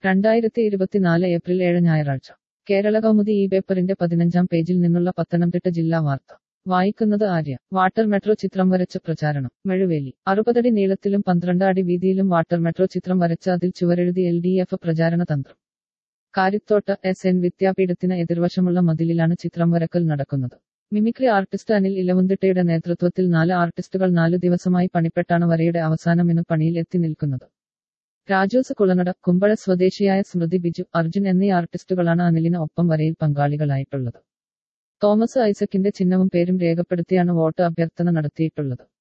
രണ്ടായിരത്തി ഇരുപത്തിനാല് ഏപ്രിൽ ഏഴ് ഞായറാഴ്ച കേരള കൗമുദി ഈ പേപ്പറിന്റെ പതിനഞ്ചാം പേജിൽ നിന്നുള്ള പത്തനംതിട്ട ജില്ലാ വാർത്ത വായിക്കുന്നത് ആര്യ വാട്ടർ മെട്രോ ചിത്രം വരച്ച് പ്രചാരണം മെഴുവേലി അറുപതടി നീളത്തിലും പന്ത്രണ്ട് അടി വീതിയിലും വാട്ടർ മെട്രോ ചിത്രം വരച്ച് അതിൽ ചുവരെഴുതി എൽ ഡി എഫ് പ്രചാരണ തന്ത്രം കാരിത്തോട്ട് എസ് എൻ വിദ്യാപീഠത്തിന് എതിർവശമുള്ള മതിലിലാണ് ചിത്രം വരക്കൽ നടക്കുന്നത് മിമിക്രി ആർട്ടിസ്റ്റ് അനിൽ ഇലവുന്തിട്ടയുടെ നേതൃത്വത്തിൽ നാല് ആർട്ടിസ്റ്റുകൾ നാലു ദിവസമായി പണിപ്പെട്ടാണ് വരയുടെ അവസാനമിന് പണിയിൽ എത്തി നിൽക്കുന്നത് രാജൂസ് കുളനട കുമ്പഴ സ്വദേശിയായ സ്മൃതി ബിജു അർജുൻ എന്നീ ആർട്ടിസ്റ്റുകളാണ് അനിലിന് ഒപ്പം വരയിൽ പങ്കാളികളായിട്ടുള്ളത് തോമസ് ഐസക്കിന്റെ ചിഹ്നവും പേരും രേഖപ്പെടുത്തിയാണ് വോട്ട് അഭ്യർത്ഥന നടത്തിയിട്ടുള്ളത്